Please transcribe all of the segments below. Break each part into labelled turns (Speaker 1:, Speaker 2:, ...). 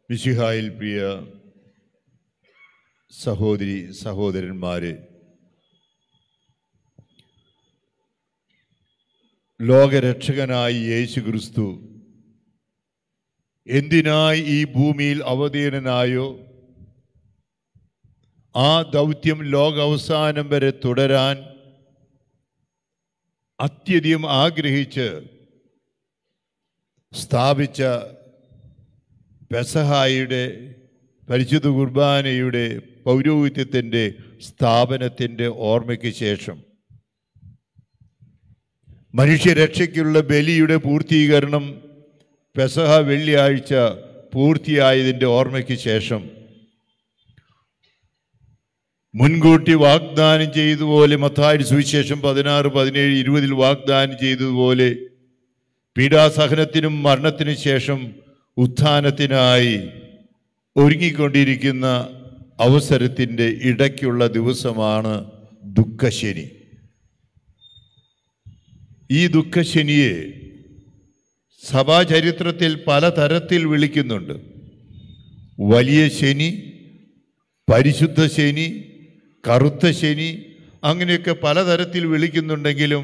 Speaker 1: മിശിഹായിൽ പ്രിയ സഹോദരി സഹോദരന്മാരെ ലോകരക്ഷകനായി യേശു ക്രിസ്തു എന്തിനായി ഈ ഭൂമിയിൽ അവതീർണനായോ ആ ദൗത്യം ലോകാവസാനം വരെ തുടരാൻ അത്യധികം ആഗ്രഹിച്ച് സ്ഥാപിച്ച പെസഹായുടെ പരിശുദ്ധ കുർബാനയുടെ പൗരോഹിത്യത്തിൻ്റെ സ്ഥാപനത്തിൻ്റെ ഓർമ്മയ്ക്ക് ശേഷം മനുഷ്യരക്ഷയ്ക്കുള്ള ബലിയുടെ പൂർത്തീകരണം പെസഹ വെള്ളിയാഴ്ച പൂർത്തിയായതിൻ്റെ ഓർമ്മയ്ക്ക് ശേഷം മുൻകൂട്ടി വാഗ്ദാനം ചെയ്തതുപോലെ മത്തായി സുവിശേഷം പതിനാറ് പതിനേഴ് ഇരുപതിൽ വാഗ്ദാനം ചെയ്തതുപോലെ പീഡാസഹനത്തിനും മരണത്തിനും ശേഷം ഉത്ഥാനത്തിനായി ഒരുങ്ങിക്കൊണ്ടിരിക്കുന്ന അവസരത്തിൻ്റെ ഇടയ്ക്കുള്ള ദിവസമാണ് ദുഃഖശനി ഈ ദുഃഖശനിയെ സഭാചരിത്രത്തിൽ പലതരത്തിൽ വിളിക്കുന്നുണ്ട് വലിയ ശനി പരിശുദ്ധ ശനി കറുത്ത ശനി അങ്ങനെയൊക്കെ പലതരത്തിൽ വിളിക്കുന്നുണ്ടെങ്കിലും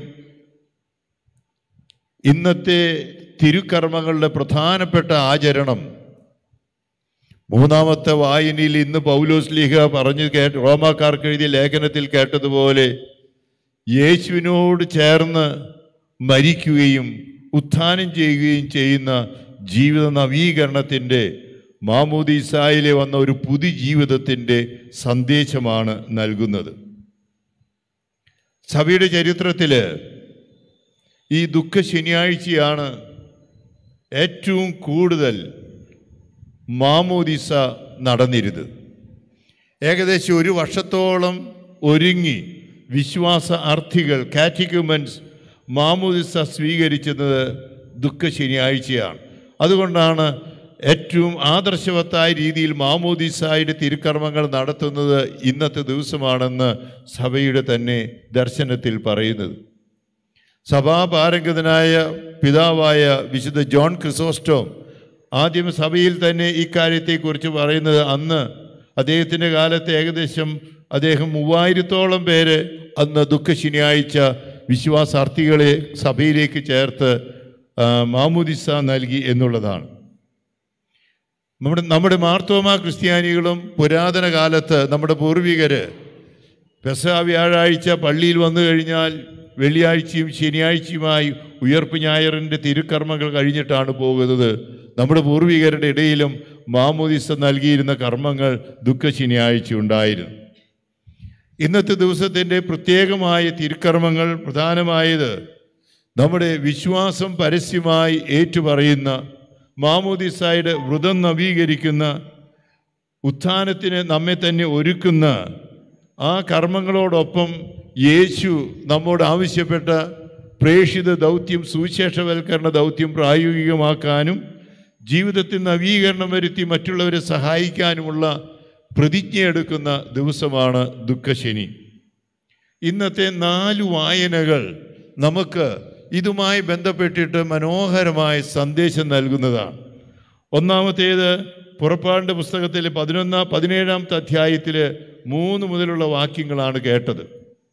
Speaker 1: ഇന്നത്തെ തിരുക്കർമ്മങ്ങളുടെ പ്രധാനപ്പെട്ട ആചരണം മൂന്നാമത്തെ വായനയിൽ ഇന്ന് പൗലോസ് ലീഹ പറഞ്ഞു കേട്ട് റോമാക്കാർക്ക് എഴുതിയ ലേഖനത്തിൽ കേട്ടതുപോലെ യേശുവിനോട് ചേർന്ന് മരിക്കുകയും ഉത്ഥാനം ചെയ്യുകയും ചെയ്യുന്ന ജീവിത നവീകരണത്തിൻ്റെ മാമൂദീസായിലെ വന്ന ഒരു പുതുജീവിതത്തിൻ്റെ സന്ദേശമാണ് നൽകുന്നത് സഭയുടെ ചരിത്രത്തിൽ ഈ ദുഃഖ ശനിയാഴ്ചയാണ് ഏറ്റവും കൂടുതൽ മാമോദിസ നടന്നിരുന്നത് ഏകദേശം ഒരു വർഷത്തോളം ഒരുങ്ങി വിശ്വാസ അർത്ഥികൾ കാറ്റിക്യുമൻസ് മാമോദിസ സ്വീകരിച്ചത് ദുഃഖ ശനിയാഴ്ചയാണ് അതുകൊണ്ടാണ് ഏറ്റവും ആദർശവത്തായ രീതിയിൽ മാമോദിസായുടെ തിരുക്കർമ്മങ്ങൾ നടത്തുന്നത് ഇന്നത്തെ ദിവസമാണെന്ന് സഭയുടെ തന്നെ ദർശനത്തിൽ പറയുന്നത് സഭാപാരംഗതനായ പിതാവായ വിശുദ്ധ ജോൺ ക്രിസോസ്റ്റോം ആദ്യം സഭയിൽ തന്നെ ഇക്കാര്യത്തെക്കുറിച്ച് പറയുന്നത് അന്ന് അദ്ദേഹത്തിൻ്റെ കാലത്ത് ഏകദേശം അദ്ദേഹം മൂവായിരത്തോളം പേര് അന്ന് ദുഃഖ ശനിയാഴ്ച വിശ്വാസാർത്ഥികളെ സഭയിലേക്ക് ചേർത്ത് ആ, മാമുദിസ നൽകി എന്നുള്ളതാണ് നമ്മുടെ നമ്മുടെ മാർത്തോമ ക്രിസ്ത്യാനികളും പുരാതന കാലത്ത് നമ്മുടെ പൂർവികര് പെസഹ വ്യാഴാഴ്ച പള്ളിയിൽ വന്നു കഴിഞ്ഞാൽ വെള്ളിയാഴ്ചയും ശനിയാഴ്ചയുമായി ഉയർപ്പ് ഞായറിൻ്റെ തിരുക്കർമ്മങ്ങൾ കഴിഞ്ഞിട്ടാണ് പോകുന്നത് നമ്മുടെ പൂർവികരുടെ ഇടയിലും മാമോദിസ നൽകിയിരുന്ന കർമ്മങ്ങൾ ദുഃഖ ശനിയാഴ്ച ഉണ്ടായിരുന്നു ഇന്നത്തെ ദിവസത്തിൻ്റെ പ്രത്യേകമായ തിരുക്കർമ്മങ്ങൾ പ്രധാനമായത് നമ്മുടെ വിശ്വാസം പരസ്യമായി ഏറ്റുപറയുന്ന മാമോദിസായുടെ വ്രതം നവീകരിക്കുന്ന ഉത്ഥാനത്തിന് നമ്മെ തന്നെ ഒരുക്കുന്ന ആ കർമ്മങ്ങളോടൊപ്പം യേശു നമ്മോട് ആവശ്യപ്പെട്ട പ്രേഷിത ദൗത്യം സുവിശേഷവൽക്കരണ ദൗത്യം പ്രായോഗികമാക്കാനും ജീവിതത്തിൽ നവീകരണം വരുത്തി മറ്റുള്ളവരെ സഹായിക്കാനുമുള്ള പ്രതിജ്ഞയെടുക്കുന്ന ദിവസമാണ് ദുഃഖശനി ഇന്നത്തെ നാല് വായനകൾ നമുക്ക് ഇതുമായി ബന്ധപ്പെട്ടിട്ട് മനോഹരമായ സന്ദേശം നൽകുന്നതാണ് ഒന്നാമത്തേത് പുറപ്പാടിൻ്റെ പുസ്തകത്തിലെ പതിനൊന്നാം പതിനേഴാമത്തെ അധ്യായത്തിൽ മൂന്ന് മുതലുള്ള വാക്യങ്ങളാണ് കേട്ടത്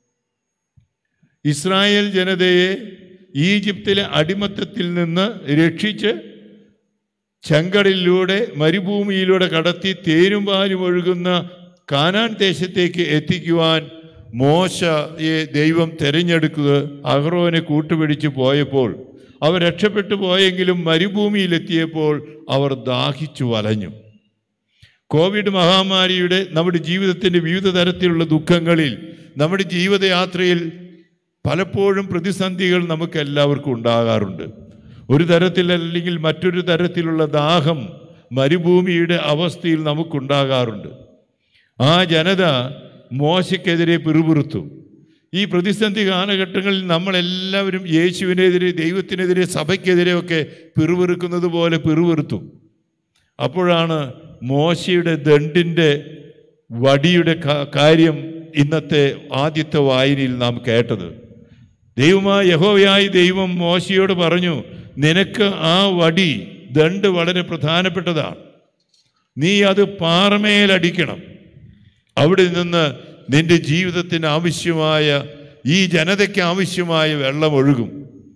Speaker 1: ഇസ്രായേൽ ജനതയെ ഈജിപ്തിലെ അടിമത്തത്തിൽ നിന്ന് രക്ഷിച്ച് ചെങ്കടലിലൂടെ മരുഭൂമിയിലൂടെ കടത്തി തേനും പാലും ഒഴുകുന്ന കാനാൻ ദേശത്തേക്ക് എത്തിക്കുവാൻ മോശയെ ദൈവം തിരഞ്ഞെടുക്കുക അഹ്റോനെ കൂട്ടുപിടിച്ച് പോയപ്പോൾ അവർ രക്ഷപ്പെട്ടു പോയെങ്കിലും മരുഭൂമിയിലെത്തിയപ്പോൾ അവർ ദാഹിച്ചു വലഞ്ഞു കോവിഡ് മഹാമാരിയുടെ നമ്മുടെ ജീവിതത്തിൻ്റെ വിവിധ തരത്തിലുള്ള ദുഃഖങ്ങളിൽ നമ്മുടെ ജീവിതയാത്രയിൽ പലപ്പോഴും പ്രതിസന്ധികൾ നമുക്ക് എല്ലാവർക്കും ഉണ്ടാകാറുണ്ട് ഒരു തരത്തിൽ അല്ലെങ്കിൽ മറ്റൊരു തരത്തിലുള്ള ദാഹം മരുഭൂമിയുടെ അവസ്ഥയിൽ നമുക്കുണ്ടാകാറുണ്ട് ആ ജനത മോശയ്ക്കെതിരെ പിറുപിറുത്തു ഈ പ്രതിസന്ധി കാലഘട്ടങ്ങളിൽ നമ്മളെല്ലാവരും യേശുവിനെതിരെ ദൈവത്തിനെതിരെ സഭയ്ക്കെതിരെ ഒക്കെ പിറുപിറുക്കുന്നത് പോലെ പിറുപിറുത്തു അപ്പോഴാണ് മോശയുടെ ദണ്ടിൻ്റെ വടിയുടെ കാ- കാര്യം ഇന്നത്തെ ആദ്യത്തെ വായനയിൽ നാം കേട്ടത് ദൈവമായ യഹോവയായി ദൈവം മോശയോട് പറഞ്ഞു നിനക്ക് ആ വടി ദണ്ട് വളരെ പ്രധാനപ്പെട്ടതാണ്
Speaker 2: നീ അത് പാറമേലടിക്കണം അവിടെ നിന്ന് നിന്റെ ജീവിതത്തിന് ആവശ്യമായ ഈ ജനതയ്ക്ക് ആവശ്യമായ വെള്ളം ഒഴുകും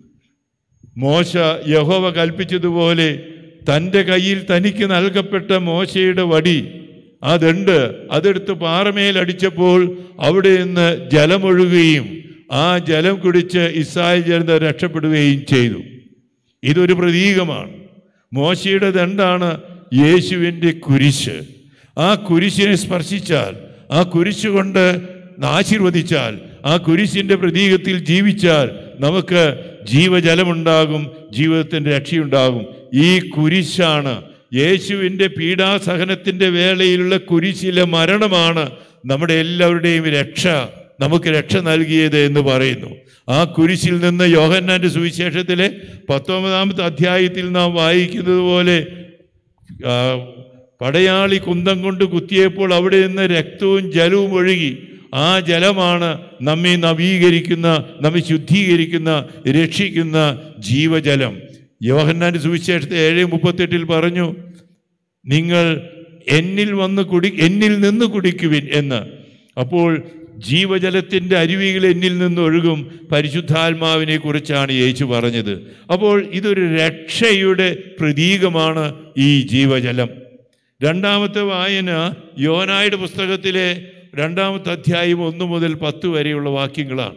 Speaker 2: മോശ യഹോവ കൽപ്പിച്ചതുപോലെ തൻ്റെ കയ്യിൽ തനിക്ക് നൽകപ്പെട്ട മോശയുടെ വടി അതുണ്ട് അതെടുത്ത് പാറമേലടിച്ചപ്പോൾ അവിടെ നിന്ന് ജലമൊഴുകുകയും ആ ജലം കുടിച്ച് ഇസ്രായേൽ ജനത രക്ഷപ്പെടുകയും ചെയ്തു ഇതൊരു പ്രതീകമാണ് മോശയുടെ ദണ്ടാണ് യേശുവിൻ്റെ കുരിശ് ആ കുരിശിനെ സ്പർശിച്ചാൽ ആ കുരിശ് കൊണ്ട് ആശീർവദിച്ചാൽ ആ കുരിശിൻ്റെ പ്രതീകത്തിൽ ജീവിച്ചാൽ നമുക്ക് ജീവജലമുണ്ടാകും ജീവിതത്തിൻ്റെ രക്ഷയുണ്ടാകും ഈ കുരിശാണ് യേശുവിൻ്റെ പീഡാസഹനത്തിൻ്റെ വേളയിലുള്ള കുരിശിലെ മരണമാണ് നമ്മുടെ എല്ലാവരുടെയും രക്ഷ നമുക്ക് രക്ഷ നൽകിയത് എന്ന് പറയുന്നു ആ കുരിശിൽ നിന്ന് യോഹന്നാന്റെ സുവിശേഷത്തിലെ പത്തൊമ്പതാമത്തെ അധ്യായത്തിൽ നാം വായിക്കുന്നത് പോലെ ആ, പടയാളി കുന്തം കൊണ്ട് കുത്തിയപ്പോൾ അവിടെ നിന്ന് രക്തവും ജലവും ഒഴുകി ആ ജലമാണ് നമ്മെ നവീകരിക്കുന്ന നമ്മെ ശുദ്ധീകരിക്കുന്ന രക്ഷിക്കുന്ന ജീവജലം യോഹന്നാന്റെ സുവിശേഷത്തെ ഏഴ് മുപ്പത്തെട്ടിൽ പറഞ്ഞു നിങ്ങൾ എന്നിൽ വന്ന് കുടി എന്നിൽ നിന്ന് കുടിക്കുവിൻ എന്ന് അപ്പോൾ ജീവജലത്തിൻ്റെ അരുവികൾ എന്നിൽ നിന്ന് ഒഴുകും പരിശുദ്ധാത്മാവിനെ കുറിച്ചാണ് യേശു പറഞ്ഞത് അപ്പോൾ ഇതൊരു രക്ഷയുടെ പ്രതീകമാണ് ഈ ജീവജലം രണ്ടാമത്തെ വായന യോനായുടെ പുസ്തകത്തിലെ രണ്ടാമത്തെ അധ്യായം ഒന്ന് മുതൽ പത്ത് വരെയുള്ള വാക്യങ്ങളാണ്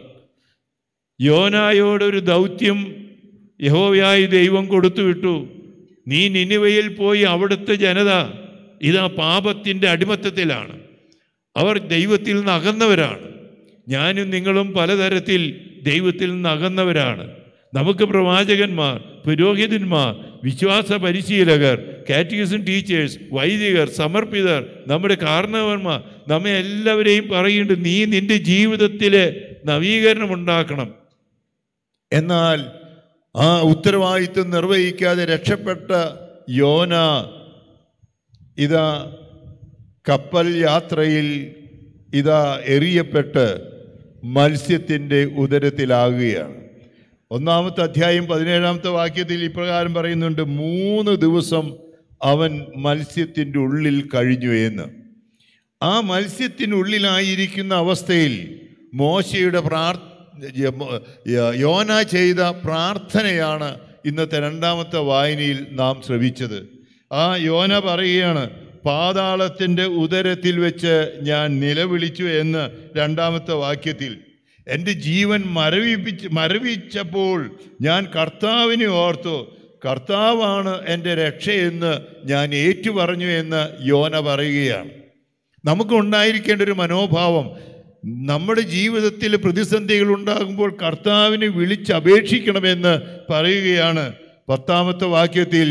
Speaker 2: യോനായോടൊരു ദൗത്യം യഹോവയായി ദൈവം കൊടുത്തു വിട്ടു നീ നിനിവയിൽ പോയി അവിടുത്തെ ജനത ഇതാ പാപത്തിൻ്റെ അടിമത്തത്തിലാണ് അവർ ദൈവത്തിൽ നിന്ന് അകന്നവരാണ് ഞാനും നിങ്ങളും പലതരത്തിൽ ദൈവത്തിൽ നിന്ന് അകന്നവരാണ് നമുക്ക് പ്രവാചകന്മാർ പുരോഹിതന്മാർ വിശ്വാസ പരിശീലകർ കാറ്റഗിസം ടീച്ചേഴ്സ് വൈദികർ സമർപ്പിതർ നമ്മുടെ കാരണവന്മാർ നമ്മെ എല്ലാവരെയും പറയുന്നുണ്ട് നീ നിന്റെ ജീവിതത്തിലെ നവീകരണം ഉണ്ടാക്കണം
Speaker 1: എന്നാൽ ആ ഉത്തരവാദിത്വം നിർവഹിക്കാതെ രക്ഷപ്പെട്ട യോന ഇതാ കപ്പൽ യാത്രയിൽ ഇതാ എറിയപ്പെട്ട് മത്സ്യത്തിൻ്റെ ഉദരത്തിലാകുകയാണ് ഒന്നാമത്തെ അധ്യായം പതിനേഴാമത്തെ വാക്യത്തിൽ ഇപ്രകാരം പറയുന്നുണ്ട് മൂന്ന് ദിവസം അവൻ മത്സ്യത്തിൻ്റെ ഉള്ളിൽ കഴിഞ്ഞു എന്ന് ആ മത്സ്യത്തിനുള്ളിലായിരിക്കുന്ന അവസ്ഥയിൽ മോശയുടെ പ്രാർ യോന ചെയ്ത പ്രാർത്ഥനയാണ് ഇന്നത്തെ രണ്ടാമത്തെ വായനയിൽ നാം ശ്രവിച്ചത് ആ യോന പറയുകയാണ് പാതാളത്തിൻ്റെ ഉദരത്തിൽ വെച്ച് ഞാൻ നിലവിളിച്ചു എന്ന് രണ്ടാമത്തെ വാക്യത്തിൽ എൻ്റെ ജീവൻ മരവിപ്പിച്ച് മരവിച്ചപ്പോൾ ഞാൻ കർത്താവിനെ ഓർത്തു കർത്താവാണ് എൻ്റെ രക്ഷയെന്ന് ഞാൻ ഏറ്റുപറഞ്ഞു എന്ന് യോന പറയുകയാണ് നമുക്ക് ഉണ്ടായിരിക്കേണ്ട ഒരു മനോഭാവം നമ്മുടെ ജീവിതത്തിൽ പ്രതിസന്ധികൾ ഉണ്ടാകുമ്പോൾ കർത്താവിനെ വിളിച്ചപേക്ഷിക്കണമെന്ന് പറയുകയാണ് പത്താമത്തെ വാക്യത്തിൽ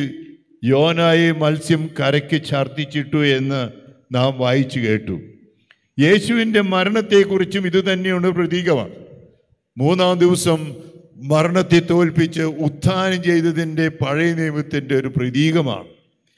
Speaker 1: യോനായെ മത്സ്യം കരയ്ക്ക് ഛർദ്ദിച്ചിട്ടു എന്ന് നാം വായിച്ചു കേട്ടു യേശുവിൻ്റെ മരണത്തെക്കുറിച്ചും ഇതുതന്നെയാണ് പ്രതീകമാണ് മൂന്നാം ദിവസം മരണത്തെ തോൽപ്പിച്ച് ഉത്ഥാനം ചെയ്തതിൻ്റെ പഴയ നിയമത്തിൻ്റെ ഒരു പ്രതീകമാണ്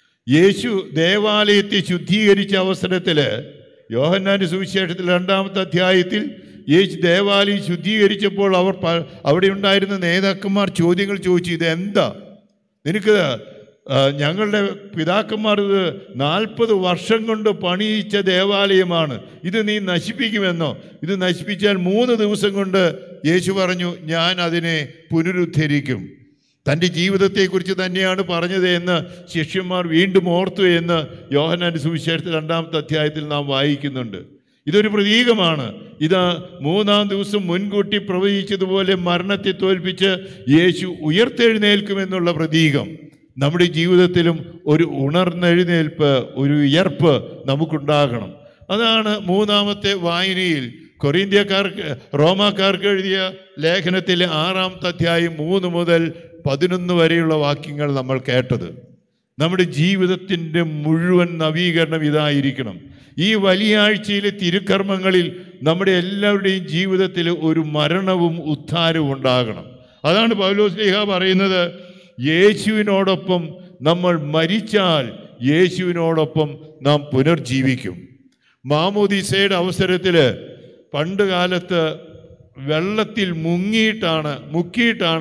Speaker 1: യേശു ദേവാലയത്തെ ശുദ്ധീകരിച്ച അവസരത്തിൽ യോഹന്നാൻ്റെ സുവിശേഷത്തിൽ രണ്ടാമത്തെ അധ്യായത്തിൽ യേശു ദേവാലയം ശുദ്ധീകരിച്ചപ്പോൾ അവർ പ- അവിടെ ഉണ്ടായിരുന്ന നേതാക്കന്മാർ ചോദ്യങ്ങൾ ചോദിച്ചു ഇത് എന്താ നിനക്ക് ആ, ഞങ്ങളുടെ പിതാക്കന്മാർ ഇത് നാൽപ്പത് വർഷം കൊണ്ട് പണിയിച്ച ദേവാലയമാണ് ഇത് നീ നശിപ്പിക്കുമെന്നോ ഇത് നശിപ്പിച്ചാൽ മൂന്ന് ദിവസം കൊണ്ട് യേശു പറഞ്ഞു ഞാൻ അതിനെ പുനരുദ്ധരിക്കും തൻ്റെ ജീവിതത്തെക്കുറിച്ച് തന്നെയാണ് പറഞ്ഞത് എന്ന് ശിഷ്യന്മാർ വീണ്ടും ഓർത്തു എന്ന് യോഹനാൻ്റെ സുവിശേഷത്തിൽ രണ്ടാമത്തെ അധ്യായത്തിൽ നാം വായിക്കുന്നുണ്ട് ഇതൊരു പ്രതീകമാണ് ഇത് മൂന്നാം ദിവസം മുൻകൂട്ടി പ്രവചിച്ചതുപോലെ മരണത്തെ തോൽപ്പിച്ച് യേശു ഉയർത്തെഴുന്നേൽക്കുമെന്നുള്ള പ്രതീകം നമ്മുടെ ജീവിതത്തിലും ഒരു ഉണർന്നെഴുന്നേൽപ്പ് ഒരു ഉയർപ്പ് നമുക്കുണ്ടാകണം അതാണ് മൂന്നാമത്തെ വായനയിൽ കൊറീന്ത്യക്കാർക്ക് റോമാക്കാർക്ക് എഴുതിയ ലേഖനത്തിലെ ആറാമത്തെ അധ്യായം മൂന്ന് മുതൽ പതിനൊന്ന് വരെയുള്ള വാക്യങ്ങൾ നമ്മൾ കേട്ടത് നമ്മുടെ ജീവിതത്തിൻ്റെ മുഴുവൻ നവീകരണം ഇതായിരിക്കണം ഈ വലിയ ആഴ്ചയിലെ തിരുക്കർമ്മങ്ങളിൽ നമ്മുടെ എല്ലാവരുടെയും ജീവിതത്തിൽ ഒരു മരണവും ഉത്ഥാനവും ഉണ്ടാകണം അതാണ് പൗലോസ് ലേഖ പറയുന്നത് യേശുവിനോടൊപ്പം നമ്മൾ മരിച്ചാൽ യേശുവിനോടൊപ്പം നാം പുനർജീവിക്കും മാമോദീസയുടെ അവസരത്തിൽ പണ്ട് കാലത്ത് വെള്ളത്തിൽ മുങ്ങിയിട്ടാണ് മുക്കിയിട്ടാണ്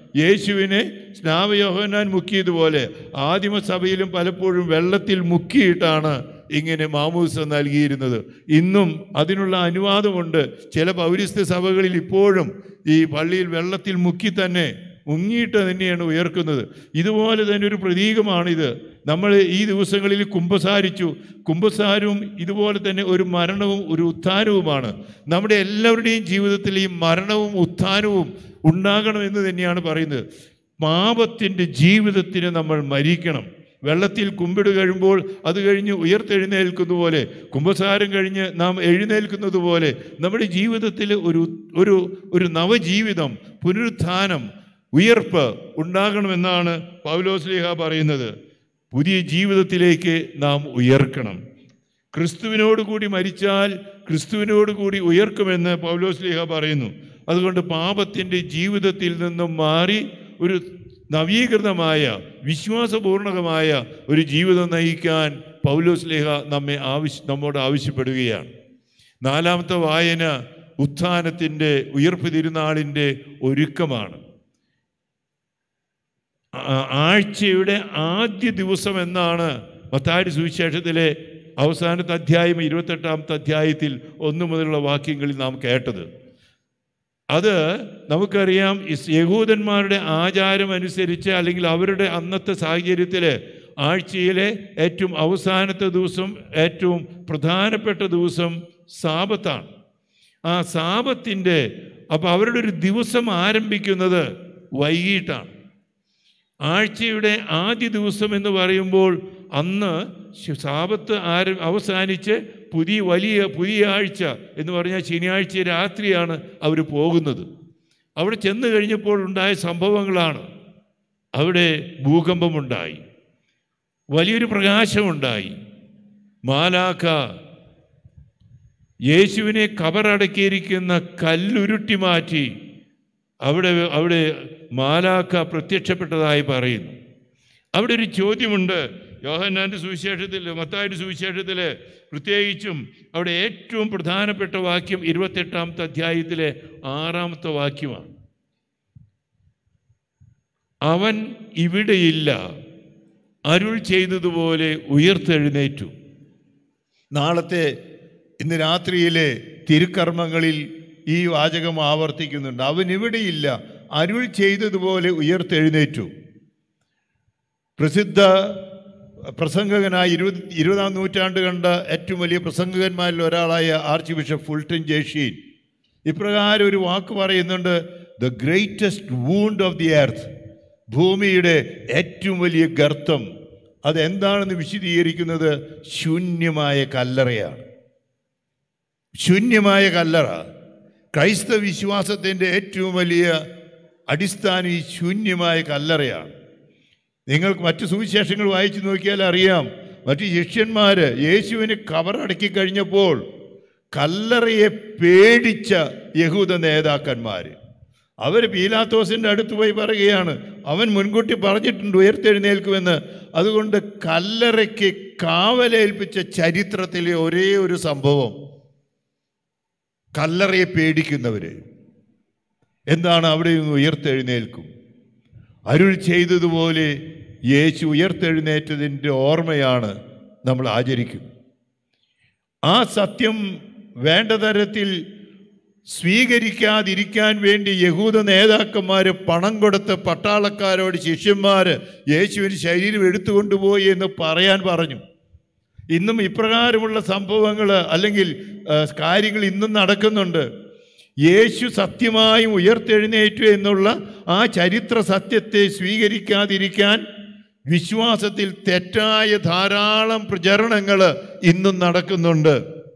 Speaker 2: യേശുവിനെ സ്നാവയോഹനാൻ മുക്കിയതുപോലെ ആദിമസഭയിലും പലപ്പോഴും വെള്ളത്തിൽ മുക്കിയിട്ടാണ് ഇങ്ങനെ മാമൂസ നൽകിയിരുന്നത് ഇന്നും അതിനുള്ള അനുവാദമുണ്ട് ചില പൗരസ്ത്യ സഭകളിൽ ഇപ്പോഴും ഈ പള്ളിയിൽ വെള്ളത്തിൽ മുക്കി തന്നെ മുങ്ങിയിട്ട് തന്നെയാണ് ഉയർക്കുന്നത് ഇതുപോലെ തന്നെ ഒരു പ്രതീകമാണിത് നമ്മൾ ഈ ദിവസങ്ങളിൽ കുംഭസാരിച്ചു കുംഭസാരവും ഇതുപോലെ തന്നെ ഒരു മരണവും ഒരു ഉത്ഥാനവുമാണ് നമ്മുടെ എല്ലാവരുടെയും ജീവിതത്തിൽ ഈ മരണവും ഉത്ഥാനവും ഉണ്ടാകണമെന്ന് തന്നെയാണ് പറയുന്നത് പാപത്തിൻ്റെ ജീവിതത്തിന് നമ്മൾ മരിക്കണം വെള്ളത്തിൽ കുമ്പിട് കഴിയുമ്പോൾ അത് കഴിഞ്ഞ് ഉയർത്തെഴുന്നേൽക്കുന്ന പോലെ കുംഭസാരം കഴിഞ്ഞ് നാം എഴുന്നേൽക്കുന്നത് പോലെ നമ്മുടെ ജീവിതത്തിൽ ഒരു ഒരു ഒരു നവജീവിതം പുനരുത്ഥാനം ഉയർപ്പ് ഉണ്ടാകണമെന്നാണ് പൗലോസ്ലിഹ പറയുന്നത് പുതിയ ജീവിതത്തിലേക്ക് നാം ഉയർക്കണം ക്രിസ്തുവിനോട് കൂടി മരിച്ചാൽ ക്രിസ്തുവിനോട് കൂടി ഉയർക്കുമെന്ന് പൗലോസ്ലിഹ പറയുന്നു അതുകൊണ്ട് പാപത്തിൻ്റെ ജീവിതത്തിൽ നിന്നും മാറി ഒരു നവീകൃതമായ വിശ്വാസപൂർണകമായ ഒരു ജീവിതം നയിക്കാൻ പൗലോസ്ലിഹ നമ്മെ ആവശ്യ നമ്മോട് ആവശ്യപ്പെടുകയാണ് നാലാമത്തെ വായന ഉത്ഥാനത്തിൻ്റെ ഉയർപ്പ് തിരുനാളിൻ്റെ ഒരുക്കമാണ് ആ- ആഴ്ചയുടെ ആദ്യ ദിവസം എന്നാണ് മത്താരി സുവിശേഷത്തിലെ അവസാനത്തെ അധ്യായം ഇരുപത്തെട്ടാമത്തെ അധ്യായത്തിൽ ഒന്നു മുതലുള്ള വാക്യങ്ങളിൽ നാം കേട്ടത് അത് നമുക്കറിയാം ഇസ് യഹൂദന്മാരുടെ ആചാരം അനുസരിച്ച് അല്ലെങ്കിൽ അവരുടെ അന്നത്തെ സാഹചര്യത്തിൽ ആഴ്ചയിലെ ഏറ്റവും അവസാനത്തെ ദിവസം ഏറ്റവും പ്രധാനപ്പെട്ട ദിവസം സാപത്താണ് ആ സാപത്തിൻ്റെ അപ്പോൾ അവരുടെ ഒരു ദിവസം ആരംഭിക്കുന്നത് വൈകിട്ടാണ് ആഴ്ചയുടെ ആദ്യ ദിവസം എന്ന് പറയുമ്പോൾ അന്ന് ശ- സാപത്ത് ആര അവസാനിച്ച് പുതിയ വലിയ പുതിയ ആഴ്ച എന്ന് പറഞ്ഞാൽ ശനിയാഴ്ച രാത്രിയാണ് അവർ പോകുന്നത് അവിടെ ചെന്ന് കഴിഞ്ഞപ്പോൾ ഉണ്ടായ സംഭവങ്ങളാണ് അവിടെ ഭൂകമ്പമുണ്ടായി വലിയൊരു പ്രകാശമുണ്ടായി മാലാഖ യേശുവിനെ കബറടക്കിയിരിക്കുന്ന കല്ലുരുട്ടി മാറ്റി അവിടെ അവിടെ മാലാഖ പ്രത്യക്ഷപ്പെട്ടതായി പറയുന്നു അവിടെ ഒരു ചോദ്യമുണ്ട് യോഹന്നാൻ്റെ സുവിശേഷത്തിൽ മത്തായുടെ സുവിശേഷത്തിൽ പ്രത്യേകിച്ചും അവിടെ ഏറ്റവും പ്രധാനപ്പെട്ട വാക്യം ഇരുപത്തെട്ടാമത്തെ അധ്യായത്തിലെ ആറാമത്തെ വാക്യമാണ് അവൻ ഇവിടെയില്ല അരുൾ ചെയ്തതുപോലെ ഉയർത്തെഴുന്നേറ്റു
Speaker 1: നാളത്തെ ഇന്ന് രാത്രിയിലെ തിരുക്കർമ്മങ്ങളിൽ ഈ വാചകം ആവർത്തിക്കുന്നുണ്ട് അവൻ ഇവിടെയില്ല അരുൾ ചെയ്തതുപോലെ ഉയർത്തെഴുന്നേറ്റു പ്രസിദ്ധ പ്രസംഗകനായ ഇരുപത് ഇരുപതാം നൂറ്റാണ്ട് കണ്ട ഏറ്റവും വലിയ പ്രസംഗകന്മാരിൽ ഒരാളായ ആർച്ച് ബിഷപ്പ് ഫുൾട്ടൻ ജേഷീൻ ഇപ്രകാരം ഒരു വാക്ക് പറയുന്നുണ്ട് the greatest wound of the earth ഭൂമിയുടെ ഏറ്റവും വലിയ ഗർത്തം അതെന്താണെന്ന് വിശദീകരിക്കുന്നത് ശൂന്യമായ കല്ലറയാണ് ശൂന്യമായ കല്ലറ ക്രൈസ്തവ വിശ്വാസത്തിൻ്റെ ഏറ്റവും വലിയ അടിസ്ഥാനം ഈ ശൂന്യമായ കല്ലറയാണ് നിങ്ങൾക്ക് മറ്റു സുവിശേഷങ്ങൾ വായിച്ചു നോക്കിയാൽ അറിയാം മറ്റു ശിഷ്യന്മാർ യേശുവിനെ കവറടക്കി കഴിഞ്ഞപ്പോൾ കല്ലറയെ പേടിച്ച യഹൂദ നേതാക്കന്മാർ അവർ പീലാത്തോസിൻ്റെ അടുത്ത് പോയി പറയുകയാണ് അവൻ മുൻകൂട്ടി പറഞ്ഞിട്ടുണ്ട് ഉയർത്തെഴുന്നേൽക്കുമെന്ന് അതുകൊണ്ട് കല്ലറയ്ക്ക് കാവലേൽപ്പിച്ച ചരിത്രത്തിലെ ഒരേ ഒരു സംഭവം കല്ലറയെ പേടിക്കുന്നവർ എന്താണ് അവിടെ നിന്ന് ഉയർത്തെഴുന്നേൽക്കും അരുൾ ചെയ്തതുപോലെ യേശു ഉയർത്തെഴുന്നേറ്റതിൻ്റെ ഓർമ്മയാണ് നമ്മൾ ആചരിക്കുന്നത് ആ സത്യം വേണ്ട തരത്തിൽ സ്വീകരിക്കാതിരിക്കാൻ വേണ്ടി യഹൂദ നേതാക്കന്മാർ പണം കൊടുത്ത് പട്ടാളക്കാരോട് ശിഷ്യന്മാർ യേശുവിന് ശരീരം എടുത്തുകൊണ്ടുപോയി എന്ന് പറയാൻ പറഞ്ഞു ഇന്നും ഇപ്രകാരമുള്ള സംഭവങ്ങൾ അല്ലെങ്കിൽ ആ, കാര്യങ്ങൾ ഇന്നും നടക്കുന്നുണ്ട് യേശു സത്യമായും ഉയർത്തെഴുന്നേറ്റു എന്നുള്ള ആ ചരിത്ര സത്യത്തെ സ്വീകരിക്കാതിരിക്കാൻ വിശ്വാസത്തിൽ തെറ്റായ ധാരാളം പ്രചരണങ്ങൾ ഇന്നും നടക്കുന്നുണ്ട്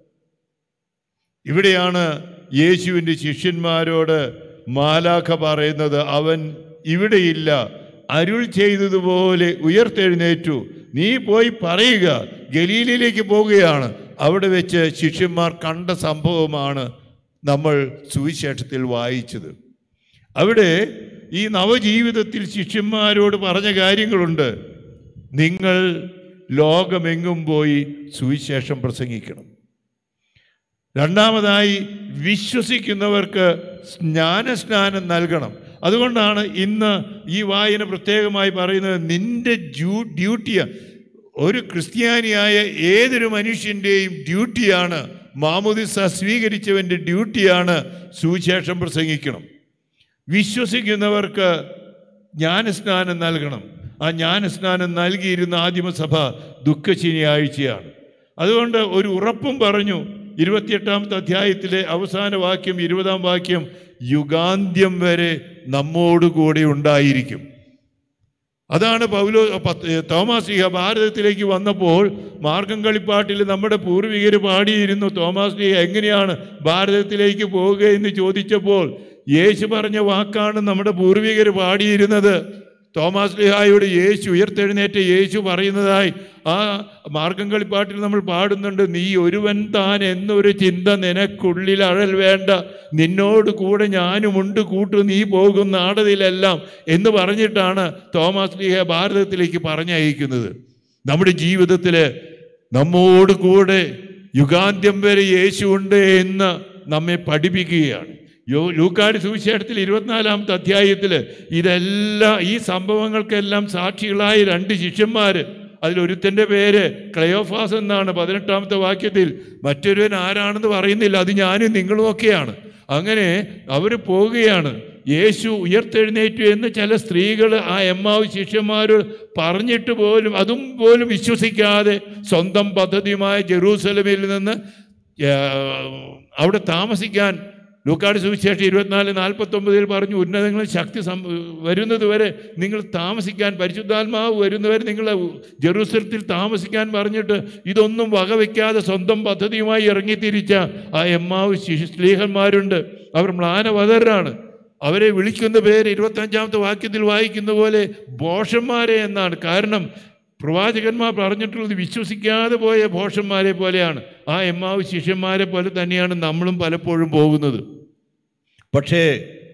Speaker 1: ഇവിടെയാണ് യേശുവിൻ്റെ ശിഷ്യന്മാരോട് മാലാഖ പറയുന്നത് അവൻ ഇവിടെയില്ല അരുൾ ചെയ്തതുപോലെ ഉയർത്തെഴുന്നേറ്റു നീ പോയി പറയുക ഗലീലയിലേക്ക് പോവുകയാണ് അവിടെ വെച്ച് ശിഷ്യന്മാർ കണ്ട സംഭവമാണ് നമ്മൾ സുവിശേഷത്തിൽ വായിച്ചത് അവിടെ ഈ നവജീവിതത്തിൽ ശിഷ്യന്മാരോട് പറഞ്ഞ കാര്യങ്ങളുണ്ട് നിങ്ങൾ ലോകമെങ്ങും പോയി സുവിശേഷം പ്രസംഗിക്കണം രണ്ടാമതായി വിശ്വസിക്കുന്നവർക്ക് ജ്ഞാനസ്നാനം നൽകണം അതുകൊണ്ടാണ് ഇന്ന് ഈ വായന പ്രത്യേകമായി പറയുന്നത് നിന്റെ ഡ്യൂ ഡ്യൂട്ടിയാണ് ഒരു ക്രിസ്ത്യാനിയായ ഏതൊരു മനുഷ്യൻ്റെയും ഡ്യൂട്ടിയാണ് മാമുദിസ സ്വീകരിച്ചവൻ്റെ ഡ്യൂട്ടിയാണ് സുവിശേഷം പ്രസംഗിക്കണം വിശ്വസിക്കുന്നവർക്ക് ജ്ഞാനസ്നാനം നൽകണം ആ ജ്ഞാനസ്നാനം നൽകിയിരുന്ന ആദിമസഭ ദുഃഖ ശനിയാഴ്ചയാണ് അതുകൊണ്ട് ഒരു ഉറപ്പും പറഞ്ഞു ഇരുപത്തിയെട്ടാമത്തെ അധ്യായത്തിലെ അവസാന വാക്യം ഇരുപതാം വാക്യം യുഗാന്ത്യം വരെ നമ്മോടുകൂടി ഉണ്ടായിരിക്കും അതാണ് പൗലോ പത്ത് തോമാസ് ഭാരതത്തിലേക്ക് വന്നപ്പോൾ മാർഗം കളിപ്പാട്ടിൽ നമ്മുടെ പൂർവികർ പാടിയിരുന്നു തോമാസ് ലീഹ എങ്ങനെയാണ് ഭാരതത്തിലേക്ക് പോവുക എന്ന് ചോദിച്ചപ്പോൾ യേശു പറഞ്ഞ വാക്കാണ് നമ്മുടെ പൂർവികർ പാടിയിരുന്നത് തോമാസ് ലിഹായോട് യേശു ഉയർത്തെഴുന്നേറ്റ് യേശു പറയുന്നതായി ആ മാർഗം കളിപ്പാട്ടിൽ നമ്മൾ പാടുന്നുണ്ട് നീ ഒരുവൻ താൻ എന്നൊരു ചിന്ത നിനക്കുള്ളിൽ അഴൽ വേണ്ട നിന്നോട് കൂടെ ഞാനുമുണ്ട് കൂട്ടു നീ പോകും നാടതിലെല്ലാം എന്ന് പറഞ്ഞിട്ടാണ് തോമാസ് ലീഹ ഭാരതത്തിലേക്ക് പറഞ്ഞയക്കുന്നത് നമ്മുടെ ജീവിതത്തിൽ നമ്മോട് കൂടെ യുഗാന്ത്യം വരെ യേശുണ്ട് എന്ന് നമ്മെ പഠിപ്പിക്കുകയാണ് യോ ലൂക്കാട് സുവിശേഷത്തിൽ ഇരുപത്തിനാലാമത്തെ അധ്യായത്തിൽ ഇതെല്ലാം ഈ സംഭവങ്ങൾക്കെല്ലാം സാക്ഷികളായ രണ്ട് ശിഷ്യന്മാർ അതിലൊരുത്തൻ്റെ പേര് ക്ലയോഫാസ് എന്നാണ് പതിനെട്ടാമത്തെ വാക്യത്തിൽ മറ്റൊരുവൻ ആരാണെന്ന് പറയുന്നില്ല അത് ഞാനും നിങ്ങളുമൊക്കെയാണ് അങ്ങനെ അവർ പോവുകയാണ് യേശു ഉയർത്തെഴുന്നേറ്റു എന്ന് ചില സ്ത്രീകൾ ആ എമ്മാവ് ശിഷ്യന്മാരോട് പറഞ്ഞിട്ട് പോലും അതും പോലും വിശ്വസിക്കാതെ സ്വന്തം പദ്ധതിയുമായ ജെറൂസലമിൽ നിന്ന് ആ, അവിടെ താമസിക്കാൻ ലൂക്കാട് സുവിശേഷം ഇരുപത്തിനാല് നാൽപ്പത്തൊമ്പതിൽ പറഞ്ഞു ഉന്നതങ്ങളിൽ ശക്തി സം വരുന്നത് വരെ നിങ്ങൾ താമസിക്കാൻ പരിശുദ്ധാത്മാവ് വരുന്നവരെ നിങ്ങൾ ജെറൂസലത്തിൽ താമസിക്കാൻ പറഞ്ഞിട്ട് ഇതൊന്നും വകവയ്ക്കാതെ സ്വന്തം പദ്ധതിയുമായി ഇറങ്ങിത്തിരിച്ച ആ എമ്മാവ് ശിശു സ്ത്രീഹന്മാരുണ്ട് അവർ മ്ലാനവതരാണ് അവരെ വിളിക്കുന്ന പേര് ഇരുപത്തഞ്ചാമത്തെ വാക്യത്തിൽ വായിക്കുന്ന പോലെ ഭോഷന്മാരെ എന്നാണ് കാരണം പ്രവാചകന്മാർ പറഞ്ഞിട്ടുള്ളത് വിശ്വസിക്കാതെ പോയ ഭോഷന്മാരെ പോലെയാണ് ആ എമ്മാവ് ശിഷ്യന്മാരെ പോലെ തന്നെയാണ് നമ്മളും പലപ്പോഴും പോകുന്നത് പക്ഷേ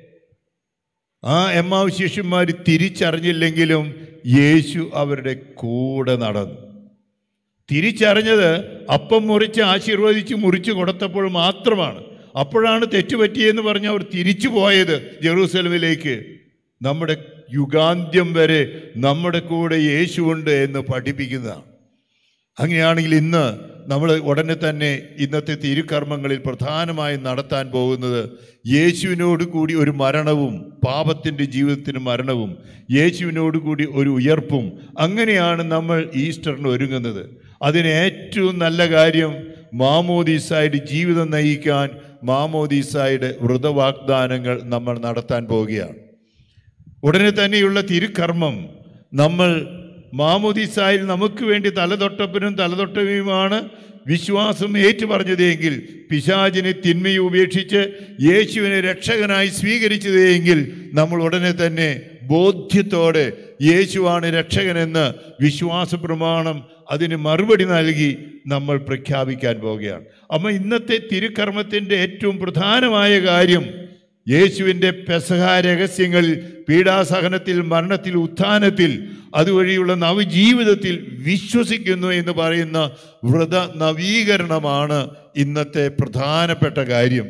Speaker 1: ആ എമ്മാവ് ശിഷ്യന്മാർ തിരിച്ചറിഞ്ഞില്ലെങ്കിലും യേശു അവരുടെ കൂടെ നടന്നു തിരിച്ചറിഞ്ഞത് അപ്പം മുറിച്ച് ആശീർവദിച്ച് മുറിച്ച് കൊടുത്തപ്പോൾ മാത്രമാണ് അപ്പോഴാണ് തെറ്റുപറ്റിയെന്ന് പറഞ്ഞ് അവർ തിരിച്ചു പോയത് ജെറൂസലമിലേക്ക് നമ്മുടെ യുഗാന്ത്യം വരെ നമ്മുടെ കൂടെ യേശുവുണ്ട് എന്ന് പഠിപ്പിക്കുന്നതാണ് അങ്ങനെയാണെങ്കിൽ ഇന്ന് നമ്മൾ ഉടനെ തന്നെ ഇന്നത്തെ തിരുക്കർമ്മങ്ങളിൽ പ്രധാനമായും നടത്താൻ പോകുന്നത് യേശുവിനോട് കൂടി ഒരു മരണവും പാപത്തിൻ്റെ ജീവിതത്തിന് മരണവും യേശുവിനോട് കൂടി ഒരു ഉയർപ്പും അങ്ങനെയാണ് നമ്മൾ ഈസ്റ്ററിന് ഒരുങ്ങുന്നത് അതിന് ഏറ്റവും നല്ല കാര്യം മാമോദീസായുടെ ജീവിതം നയിക്കാൻ മാമോദീസായുടെ വ്രതവാഗ്ദാനങ്ങൾ നമ്മൾ നടത്താൻ പോവുകയാണ് ഉടനെ തന്നെയുള്ള തിരുക്കർമ്മം നമ്മൾ മാമുദിസായിൽ നമുക്ക് വേണ്ടി തലതൊട്ടപ്പനും തലതൊട്ടവയുമാണ് വിശ്വാസം ഏറ്റുപറഞ്ഞതെങ്കിൽ പിശാചിനെ തിന്മയെ ഉപേക്ഷിച്ച് യേശുവിനെ രക്ഷകനായി സ്വീകരിച്ചതെങ്കിൽ നമ്മൾ ഉടനെ തന്നെ ബോധ്യത്തോടെ യേശുവാണ് രക്ഷകനെന്ന് വിശ്വാസ പ്രമാണം അതിന് മറുപടി നൽകി നമ്മൾ പ്രഖ്യാപിക്കാൻ പോവുകയാണ് അപ്പം ഇന്നത്തെ തിരുക്കർമ്മത്തിൻ്റെ ഏറ്റവും പ്രധാനമായ കാര്യം യേശുവിൻ്റെ പെസഹ രഹസ്യങ്ങളിൽ പീഡാസഹനത്തിൽ മരണത്തിൽ ഉത്ഥാനത്തിൽ അതുവഴിയുള്ള നവജീവിതത്തിൽ വിശ്വസിക്കുന്നു എന്ന് പറയുന്ന വ്രത നവീകരണമാണ് ഇന്നത്തെ പ്രധാനപ്പെട്ട കാര്യം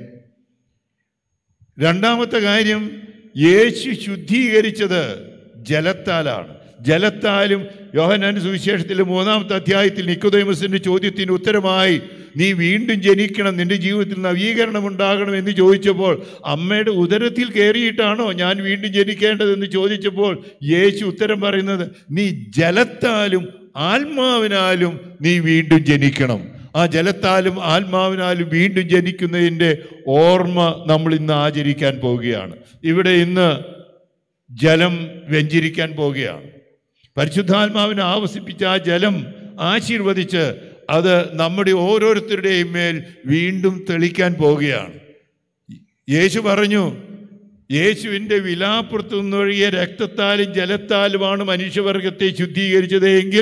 Speaker 1: രണ്ടാമത്തെ കാര്യം യേശു ശുദ്ധീകരിച്ചത് ജലത്താലാണ് ജലത്താലും യോഹനാൻ സുവിശേഷത്തിലെ മൂന്നാമത്തെ അധ്യായത്തിൽ നിക്കോദേമസിന്റെ ചോദ്യത്തിന് ഉത്തരമായി നീ വീണ്ടും ജനിക്കണം നിന്റെ ജീവിതത്തിൽ നവീകരണം ഉണ്ടാകണം എന്ന് ചോദിച്ചപ്പോൾ അമ്മയുടെ ഉദരത്തിൽ കയറിയിട്ടാണോ ഞാൻ വീണ്ടും ജനിക്കേണ്ടതെന്ന് ചോദിച്ചപ്പോൾ യേശു ഉത്തരം പറയുന്നത് നീ ജലത്താലും ആത്മാവിനാലും നീ വീണ്ടും ജനിക്കണം ആ ജലത്താലും ആത്മാവിനാലും വീണ്ടും ജനിക്കുന്നതിൻ്റെ ഓർമ്മ നമ്മൾ ഇന്ന് ആചരിക്കാൻ പോവുകയാണ് ഇവിടെ ഇന്ന് ജലം വെഞ്ചരിക്കാൻ പോവുകയാണ് പരിശുദ്ധാത്മാവിനെ ആവസിപ്പിച്ച ആ ജലം ആശീർവദിച്ച് അത് നമ്മുടെ ഓരോരുത്തരുടെയും മേൽ വീണ്ടും തെളിക്കാൻ പോവുകയാണ് യേശു പറഞ്ഞു യേശുവിൻ്റെ വിലാപ്പുറത്തു നിന്നൊഴിയ രക്തത്താലും ജലത്താലുമാണ് മനുഷ്യവർഗത്തെ ശുദ്ധീകരിച്ചത് എങ്കിൽ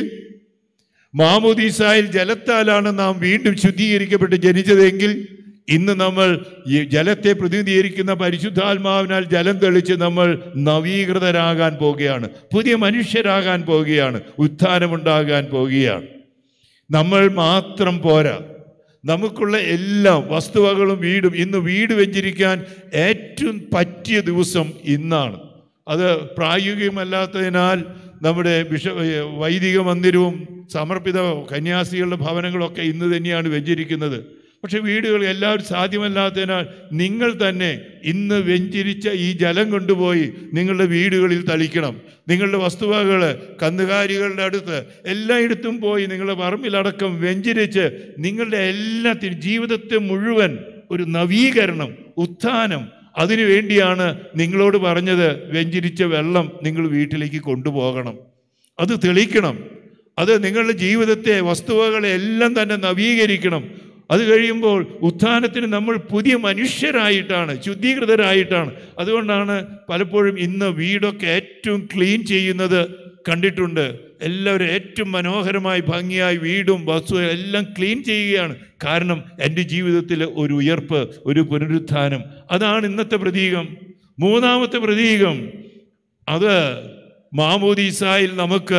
Speaker 1: മാമുദീസായിൽ ജലത്താലാണ് നാം വീണ്ടും ശുദ്ധീകരിക്കപ്പെട്ട് ജനിച്ചതെങ്കിൽ ഇന്ന് നമ്മൾ ഈ ജലത്തെ പ്രതിനിധീകരിക്കുന്ന പരിശുദ്ധാത്മാവിനാൽ ജലം തെളിച്ച് നമ്മൾ നവീകൃതരാകാൻ പോവുകയാണ് പുതിയ മനുഷ്യരാകാൻ പോവുകയാണ് ഉത്ഥാനമുണ്ടാകാൻ പോവുകയാണ് നമ്മൾ മാത്രം പോരാ നമുക്കുള്ള എല്ലാ വസ്തുവകളും വീടും ഇന്ന് വീട് വെഞ്ചരിക്കാൻ ഏറ്റവും പറ്റിയ ദിവസം ഇന്നാണ്
Speaker 2: അത് പ്രായോഗികമല്ലാത്തതിനാൽ നമ്മുടെ ബിഷ വൈദിക മന്ദിരവും സമർപ്പിത കന്യാസികളുടെ ഭവനങ്ങളൊക്കെ ഇന്ന് തന്നെയാണ് വെഞ്ചരിക്കുന്നത് പക്ഷെ വീടുകൾ എല്ലാവരും സാധ്യമല്ലാത്തതിനാൽ നിങ്ങൾ തന്നെ ഇന്ന് വെഞ്ചരിച്ച ഈ ജലം കൊണ്ടുപോയി നിങ്ങളുടെ വീടുകളിൽ തളിക്കണം നിങ്ങളുടെ വസ്തുവകകൾ കന്നുകാലികളുടെ അടുത്ത് എല്ലായിടത്തും പോയി നിങ്ങളുടെ പറമ്പിലടക്കം വെഞ്ചരിച്ച് നിങ്ങളുടെ എല്ലാത്തിനും ജീവിതത്തെ മുഴുവൻ ഒരു നവീകരണം ഉത്ഥാനം അതിനു വേണ്ടിയാണ് നിങ്ങളോട് പറഞ്ഞത് വെഞ്ചരിച്ച വെള്ളം നിങ്ങൾ വീട്ടിലേക്ക് കൊണ്ടുപോകണം അത് തെളിക്കണം അത് നിങ്ങളുടെ ജീവിതത്തെ വസ്തുവകളെ എല്ലാം തന്നെ നവീകരിക്കണം അത് കഴിയുമ്പോൾ ഉത്ഥാനത്തിന് നമ്മൾ പുതിയ മനുഷ്യരായിട്ടാണ് ശുദ്ധീകൃതരായിട്ടാണ് അതുകൊണ്ടാണ് പലപ്പോഴും ഇന്ന് വീടൊക്കെ ഏറ്റവും ക്ലീൻ ചെയ്യുന്നത് കണ്ടിട്ടുണ്ട് എല്ലാവരും ഏറ്റവും മനോഹരമായി ഭംഗിയായി വീടും വസ്തു എല്ലാം ക്ലീൻ ചെയ്യുകയാണ് കാരണം എൻ്റെ ജീവിതത്തിൽ ഒരു ഉയർപ്പ് ഒരു പുനരുത്ഥാനം അതാണ് ഇന്നത്തെ പ്രതീകം മൂന്നാമത്തെ പ്രതീകം അത് മാമോദീസായിൽ നമുക്ക്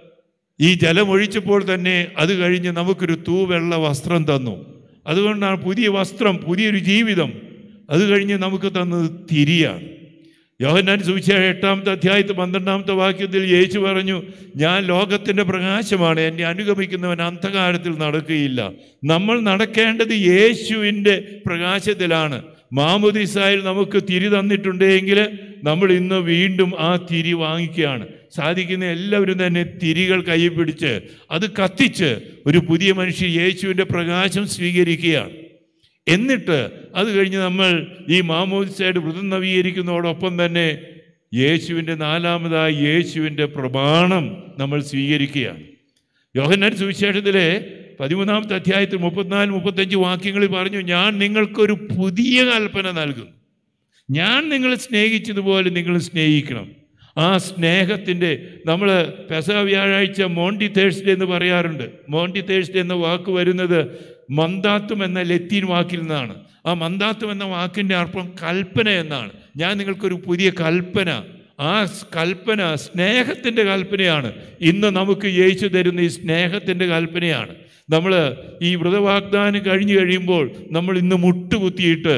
Speaker 2: ഈ ജലമൊഴിച്ചപ്പോൾ തന്നെ അത് കഴിഞ്ഞ് നമുക്കൊരു തൂവെള്ള വസ്ത്രം തന്നു അതുകൊണ്ടാണ് പുതിയ വസ്ത്രം പുതിയൊരു ജീവിതം അത് കഴിഞ്ഞ് നമുക്ക് തന്നത് തിരിയാണ് യോഹന്നാൻ സുവിശേഷം എട്ടാമത്തെ അധ്യായത്ത് പന്ത്രണ്ടാമത്തെ വാക്യത്തിൽ യേശു പറഞ്ഞു ഞാൻ ലോകത്തിൻ്റെ പ്രകാശമാണ് എന്നെ അനുഗമിക്കുന്നവൻ അന്ധകാരത്തിൽ നടക്കുകയില്ല നമ്മൾ നടക്കേണ്ടത് യേശുവിൻ്റെ പ്രകാശത്തിലാണ് മാമുദിസായിൽ നമുക്ക് തിരി തന്നിട്ടുണ്ടെങ്കിൽ നമ്മൾ ഇന്ന് വീണ്ടും ആ തിരി വാങ്ങിക്കുകയാണ് സാധിക്കുന്ന എല്ലാവരും തന്നെ തിരികൾ കയ്യിൽ പിടിച്ച് അത് കത്തിച്ച് ഒരു പുതിയ മനുഷ്യൻ യേശുവിൻ്റെ പ്രകാശം സ്വീകരിക്കുകയാണ് എന്നിട്ട് അത് കഴിഞ്ഞ് നമ്മൾ ഈ മാമോദിസയുടെ വ്രതം നവീകരിക്കുന്നതോടൊപ്പം തന്നെ യേശുവിൻ്റെ നാലാമതായി യേശുവിൻ്റെ പ്രമാണം നമ്മൾ സ്വീകരിക്കുകയാണ് യോഹന്നാൻ സുവിശേഷത്തിലെ പതിമൂന്നാമത്തെ അധ്യായത്തിൽ മുപ്പത്തിനാല് മുപ്പത്തഞ്ച് വാക്യങ്ങളിൽ പറഞ്ഞു ഞാൻ നിങ്ങൾക്കൊരു പുതിയ കൽപ്പന നൽകുന്നു ഞാൻ നിങ്ങളെ സ്നേഹിച്ചതുപോലെ നിങ്ങൾ സ്നേഹിക്കണം ആ സ്നേഹത്തിൻ്റെ നമ്മൾ പെസ വ്യാഴാഴ്ച മോണ്ടി തേഴ്സ്ഡേ എന്ന് പറയാറുണ്ട് മോണ്ടി തേഴ്സ്ഡേ എന്ന വാക്ക് വരുന്നത് മന്ദാത്തും എന്ന ലത്തീൻ വാക്കിൽ നിന്നാണ് ആ മന്ദാത്തും എന്ന വാക്കിൻ്റെ അർത്ഥം കൽപ്പന എന്നാണ് ഞാൻ നിങ്ങൾക്കൊരു പുതിയ കൽപ്പന ആ സ് കൽപ്പന സ്നേഹത്തിൻ്റെ കൽപ്പനയാണ് ഇന്ന് നമുക്ക് യേശു തരുന്ന ഈ സ്നേഹത്തിൻ്റെ കൽപ്പനയാണ് നമ്മൾ ഈ വ്രതവാഗ്ദാനം കഴിഞ്ഞു കഴിയുമ്പോൾ നമ്മൾ ഇന്ന് മുട്ടുകുത്തിയിട്ട്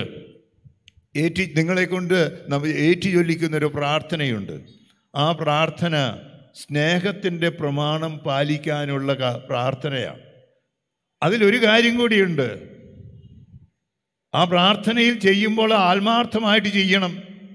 Speaker 1: ഏറ്റി നിങ്ങളെ കൊണ്ട് നമ്മൾ ഏറ്റി ചൊല്ലിക്കുന്ന ഒരു പ്രാർത്ഥനയുണ്ട് ആ പ്രാർത്ഥന സ്നേഹത്തിൻ്റെ പ്രമാണം പാലിക്കാനുള്ള ക- പ്രാർത്ഥനയാണ് അതിലൊരു കാര്യം കൂടിയുണ്ട് ആ പ്രാർത്ഥനയിൽ ചെയ്യുമ്പോൾ ആത്മാർത്ഥമായിട്ട് ചെയ്യണം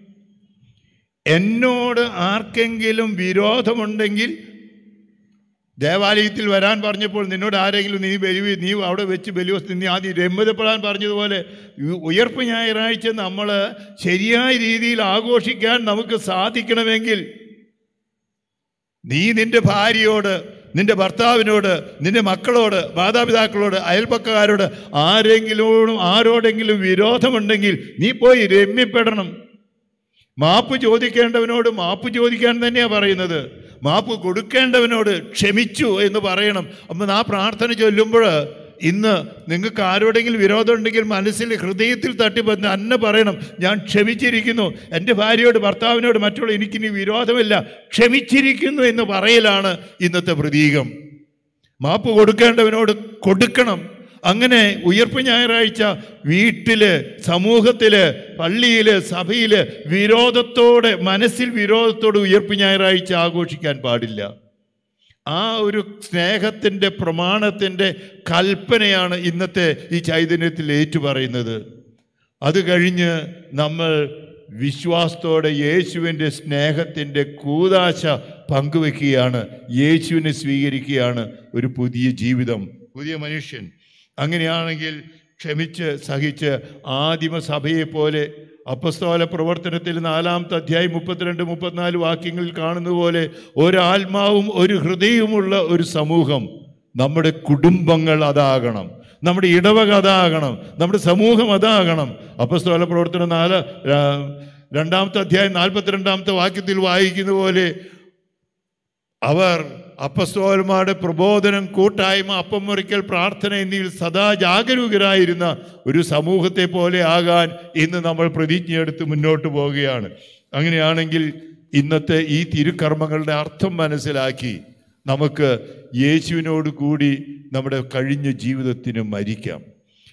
Speaker 1: എന്നോട് ആർക്കെങ്കിലും വിരോധമുണ്ടെങ്കിൽ ദേവാലയത്തിൽ വരാൻ പറഞ്ഞപ്പോൾ നിന്നോട് ആരെങ്കിലും നീ ബലി നീ അവിടെ വെച്ച് ബലിവസ്തു നീ ആദ്യം രമ്യതപ്പെടാൻ പറഞ്ഞതുപോലെ ഈ ഉയർപ്പ് ഞായറാഴ്ച നമ്മൾ ശരിയായ രീതിയിൽ ആഘോഷിക്കാൻ നമുക്ക് സാധിക്കണമെങ്കിൽ നീ നിന്റെ ഭാര്യയോട് നിന്റെ ഭർത്താവിനോട് നിന്റെ മക്കളോട് മാതാപിതാക്കളോട് അയൽപ്പക്കാരോട് ആരെങ്കിലും ആരോടെങ്കിലും വിരോധമുണ്ടെങ്കിൽ നീ പോയി രമ്യപ്പെടണം മാപ്പ് ചോദിക്കേണ്ടവനോട് മാപ്പ് ചോദിക്കാൻ തന്നെയാണ് പറയുന്നത് മാപ്പ് കൊടുക്കേണ്ടവനോട് ക്ഷമിച്ചു എന്ന് പറയണം അപ്പം ആ പ്രാർത്ഥന ചൊല്ലുമ്പോൾ ഇന്ന് നിങ്ങൾക്ക് ആരോടെങ്കിലും വിരോധം ഉണ്ടെങ്കിൽ മനസ്സിൽ ഹൃദയത്തിൽ തട്ടിപ്പന്ന് അന്ന പറയണം ഞാൻ ക്ഷമിച്ചിരിക്കുന്നു എൻ്റെ ഭാര്യയോട് ഭർത്താവിനോട് മറ്റുള്ള എനിക്കിനി വിരോധമില്ല ക്ഷമിച്ചിരിക്കുന്നു എന്ന് പറയലാണ് ഇന്നത്തെ പ്രതീകം മാപ്പ് കൊടുക്കേണ്ടവനോട് കൊടുക്കണം അങ്ങനെ ഉയർപ്പ് ഞായറാഴ്ച വീട്ടില് സമൂഹത്തില് പള്ളിയില് സഭയില് വിരോധത്തോടെ മനസ്സിൽ വിരോധത്തോടെ ഉയർപ്പ് ഞായറാഴ്ച ആഘോഷിക്കാൻ പാടില്ല ആ ഒരു സ്നേഹത്തിൻ്റെ പ്രമാണത്തിൻ്റെ കൽപ്പനയാണ് ഇന്നത്തെ ഈ ചൈതന്യത്തിൽ ഏറ്റുപറയുന്നത് അത് കഴിഞ്ഞ് നമ്മൾ വിശ്വാസത്തോടെ യേശുവിൻ്റെ സ്നേഹത്തിൻ്റെ കൂതാശ പങ്കുവെക്കുകയാണ് യേശുവിനെ സ്വീകരിക്കുകയാണ് ഒരു പുതിയ ജീവിതം പുതിയ മനുഷ്യൻ അങ്ങനെയാണെങ്കിൽ ക്ഷമിച്ച് സഹിച്ച് ആദിമസഭയെ പോലെ അപ്പസ്തോല പ്രവർത്തനത്തിൽ നാലാമത്തെ അധ്യായം മുപ്പത്തിരണ്ട് മുപ്പത്തിനാല് വാക്യങ്ങളിൽ കാണുന്ന പോലെ ഒരാത്മാവും ഒരു ഹൃദയവുമുള്ള ഒരു സമൂഹം നമ്മുടെ കുടുംബങ്ങൾ അതാകണം നമ്മുടെ ഇടവക അതാകണം നമ്മുടെ സമൂഹം അതാകണം അപ്പസ്തോല പ്രവർത്തനം നാല് ര- രണ്ടാമത്തെ അധ്യായം നാൽപ്പത്തിരണ്ടാമത്തെ വാക്യത്തിൽ വായിക്കുന്ന പോലെ അവർ അപ്പസ്തോലന്മാരുടെ പ്രബോധനം കൂട്ടായ്മ അപ്പം മുറിക്കൽ പ്രാർത്ഥന എന്നിവയിൽ സദാ ജാഗരൂകരായിരുന്ന ഒരു സമൂഹത്തെ പോലെ ആകാൻ ഇന്ന് നമ്മൾ പ്രതിജ്ഞയെടുത്ത് മുന്നോട്ട് പോവുകയാണ് അങ്ങനെയാണെങ്കിൽ ഇന്നത്തെ ഈ തിരുക്കർമ്മങ്ങളുടെ അർത്ഥം മനസ്സിലാക്കി നമുക്ക് യേശുവിനോട് കൂടി നമ്മുടെ കഴിഞ്ഞ ജീവിതത്തിന് മരിക്കാം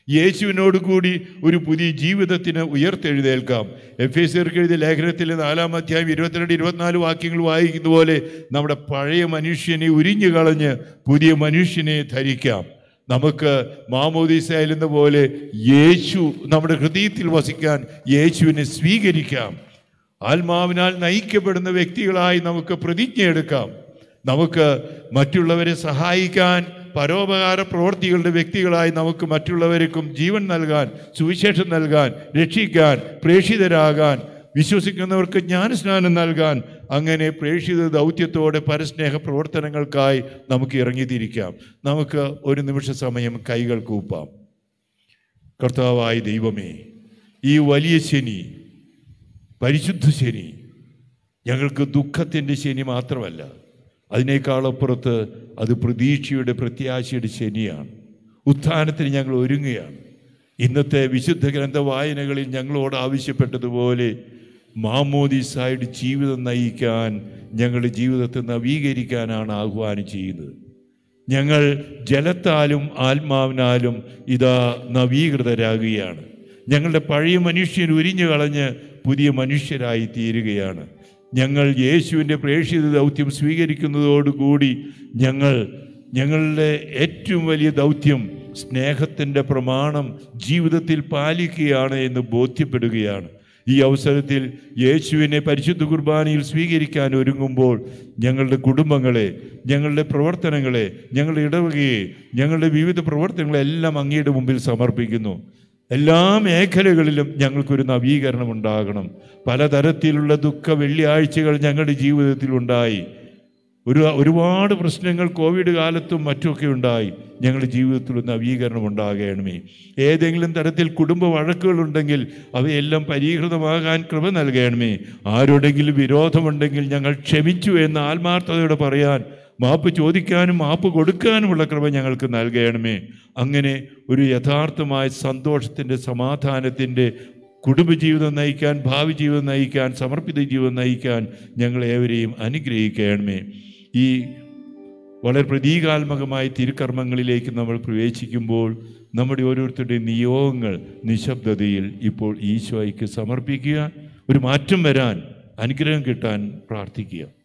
Speaker 2: യേശുവിനോട് കൂടി ഒരു പുതിയ ജീവിതത്തിന് ഉയർത്തെഴുന്നേൽക്കാം എഫ് എസ് എഴുതിയ ലേഖനത്തിലെ നാലാം അധ്യായം ഇരുപത്തിരണ്ട് ഇരുപത്തിനാല് വാക്യങ്ങൾ വായിക്കുന്ന പോലെ നമ്മുടെ പഴയ മനുഷ്യനെ ഉരിഞ്ഞു കളഞ്ഞ് പുതിയ മനുഷ്യനെ ധരിക്കാം നമുക്ക് മാമോദീസയിൽ എന്ന പോലെ യേശു നമ്മുടെ ഹൃദയത്തിൽ വസിക്കാൻ യേശുവിനെ സ്വീകരിക്കാം ആത്മാവിനാൽ നയിക്കപ്പെടുന്ന വ്യക്തികളായി നമുക്ക് പ്രതിജ്ഞയെടുക്കാം നമുക്ക് മറ്റുള്ളവരെ സഹായിക്കാൻ പരോപകാര പ്രവൃത്തികളുടെ വ്യക്തികളായി നമുക്ക് മറ്റുള്ളവർക്കും ജീവൻ നൽകാൻ സുവിശേഷം നൽകാൻ രക്ഷിക്കാൻ പ്രേക്ഷിതരാകാൻ വിശ്വസിക്കുന്നവർക്ക് ജ്ഞാനസ്നാനം നൽകാൻ അങ്ങനെ പ്രേക്ഷിത ദൗത്യത്തോടെ പരസ്നേഹ പ്രവർത്തനങ്ങൾക്കായി നമുക്ക് ഇറങ്ങിത്തിരിക്കാം നമുക്ക് ഒരു നിമിഷ സമയം കൈകൾ കൂപ്പാം കർത്താവായ ദൈവമേ ഈ വലിയ ശനി പരിശുദ്ധ ശനി ഞങ്ങൾക്ക് ദുഃഖത്തിൻ്റെ ശനി മാത്രമല്ല അതിനേക്കാളപ്പുറത്ത് അത് പ്രതീക്ഷയുടെ പ്രത്യാശയുടെ ശനിയാണ് ഉത്ഥാനത്തിന് ഞങ്ങൾ ഒരുങ്ങുകയാണ് ഇന്നത്തെ വിശുദ്ധ ഗ്രന്ഥ വായനകളിൽ ഞങ്ങളോട് ആവശ്യപ്പെട്ടതുപോലെ മാമോദിസായുടെ ജീവിതം നയിക്കാൻ ഞങ്ങളുടെ ജീവിതത്തെ നവീകരിക്കാനാണ് ആഹ്വാനം ചെയ്യുന്നത് ഞങ്ങൾ ജലത്താലും ആത്മാവിനാലും ഇതാ നവീകൃതരാകുകയാണ് ഞങ്ങളുടെ പഴയ മനുഷ്യൻ ഉരിഞ്ഞു കളഞ്ഞ് പുതിയ മനുഷ്യരായി തീരുകയാണ് ഞങ്ങൾ യേശുവിൻ്റെ പ്രേക്ഷിത ദൗത്യം സ്വീകരിക്കുന്നതോടുകൂടി ഞങ്ങൾ ഞങ്ങളുടെ ഏറ്റവും വലിയ ദൗത്യം സ്നേഹത്തിൻ്റെ പ്രമാണം ജീവിതത്തിൽ പാലിക്കുകയാണ് എന്ന് ബോധ്യപ്പെടുകയാണ് ഈ അവസരത്തിൽ യേശുവിനെ പരിശുദ്ധ കുർബാനയിൽ സ്വീകരിക്കാൻ ഒരുങ്ങുമ്പോൾ ഞങ്ങളുടെ കുടുംബങ്ങളെ ഞങ്ങളുടെ പ്രവർത്തനങ്ങളെ ഞങ്ങളുടെ ഇടവകയെ ഞങ്ങളുടെ വിവിധ പ്രവർത്തനങ്ങളെല്ലാം അങ്ങയുടെ മുമ്പിൽ സമർപ്പിക്കുന്നു എല്ലാ മേഖലകളിലും ഞങ്ങൾക്കൊരു നവീകരണം ഉണ്ടാകണം പലതരത്തിലുള്ള ദുഃഖ വെള്ളിയാഴ്ചകൾ ഞങ്ങളുടെ ജീവിതത്തിൽ ഉണ്ടായി ഒരു ഒരുപാട് പ്രശ്നങ്ങൾ കോവിഡ് കാലത്തും മറ്റുമൊക്കെ ഉണ്ടായി ഞങ്ങളുടെ ജീവിതത്തിൽ ഒരു നവീകരണം ഉണ്ടാകണമേ ഏതെങ്കിലും തരത്തിൽ കുടുംബ വഴക്കുകളുണ്ടെങ്കിൽ അവയെല്ലാം പരിഹൃതമാകാൻ കൃപ നൽകണമേ ആരോടെങ്കിലും വിരോധമുണ്ടെങ്കിൽ ഞങ്ങൾ ക്ഷമിച്ചു എന്ന് ആത്മാർത്ഥതയോടെ പറയാൻ മാപ്പ് ചോദിക്കാനും മാപ്പ് കൊടുക്കാനുമുള്ള കൃപ ഞങ്ങൾക്ക് നൽകണമേ അങ്ങനെ ഒരു യഥാർത്ഥമായ സന്തോഷത്തിൻ്റെ സമാധാനത്തിൻ്റെ കുടുംബജീവിതം നയിക്കാൻ ഭാവി ജീവിതം നയിക്കാൻ സമർപ്പിത ജീവിതം നയിക്കാൻ ഞങ്ങളേവരെയും അനുഗ്രഹിക്കണമേ ഈ വളരെ പ്രതീകാത്മകമായ തിരുക്കർമ്മങ്ങളിലേക്ക് നമ്മൾ പ്രവേശിക്കുമ്പോൾ നമ്മുടെ ഓരോരുത്തരുടെയും നിയോഗങ്ങൾ നിശബ്ദതയിൽ ഇപ്പോൾ ഈശോയ്ക്ക് സമർപ്പിക്കുക ഒരു മാറ്റം വരാൻ അനുഗ്രഹം കിട്ടാൻ പ്രാർത്ഥിക്കുക